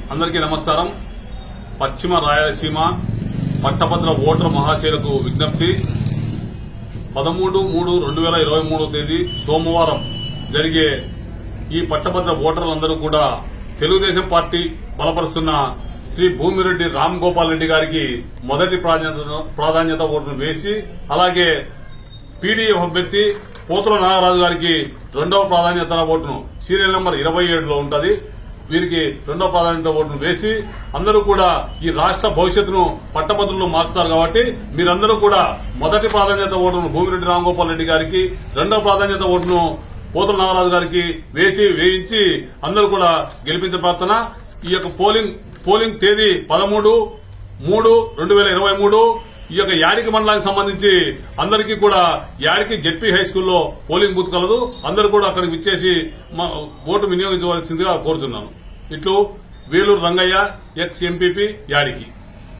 అందరికీ నమస్కారం పశ్చిమ రాయలసీమ పట్టభద్ర ఓటర్ మహాశైలకు విజ్ఞప్తి పదమూడు మూడు రెండు వేల ఇరవై మూడో తేదీ సోమవారం జరిగే ఈ పట్టభద్ర ఓటర్లందరూ కూడా తెలుగుదేశం పార్టీ బలపరుస్తున్న శ్రీ భూమిరెడ్డి రామ్ గోపాల్ రెడ్డి గారికి మొదటి ప్రాధాన్యత ప్రాధాన్యత ఓటును వేసి అలాగే పీడీఎఫ్ అభ్యర్థి పోతుల నాగరాజు గారికి రెండవ ప్రాధాన్యత ఓటును సీరియల్ నెంబర్ ఇరవై ఏడులో ఉంటది వీరికి రెండవ ప్రాధాన్యత ఓటును వేసి అందరూ కూడా ఈ రాష్ట్ర భవిష్యత్తును పట్టభద్రులు మార్చుతారు కాబట్టి మీరందరూ కూడా మొదటి ప్రాధాన్యత ఓటును భూమిరెడ్డి రామగోపాల్ రెడ్డి గారికి రెండవ ప్రాధాన్యత ఓటును పోతుల నాగరాజు గారికి వేసి వేయించి అందరూ కూడా గెలిపించే ప్రార్థన ఈ యొక్క పోలింగ్ పోలింగ్ తేదీ పదమూడు మూడు రెండు వేల ఇరవై మూడు ఈ యొక్క యాడికి మండలానికి సంబంధించి అందరికీ కూడా యాడికి జెడ్పీ హై స్కూల్లో పోలింగ్ బూత్ కలదు అందరూ కూడా అక్కడికి విచ్చేసి మా- ఓటు వినియోగించవలసిందిగా కోరుతున్నాను ఇట్లు వేలూరు రంగయ్య ఎక్స్ ఎంపీపీ యాడికి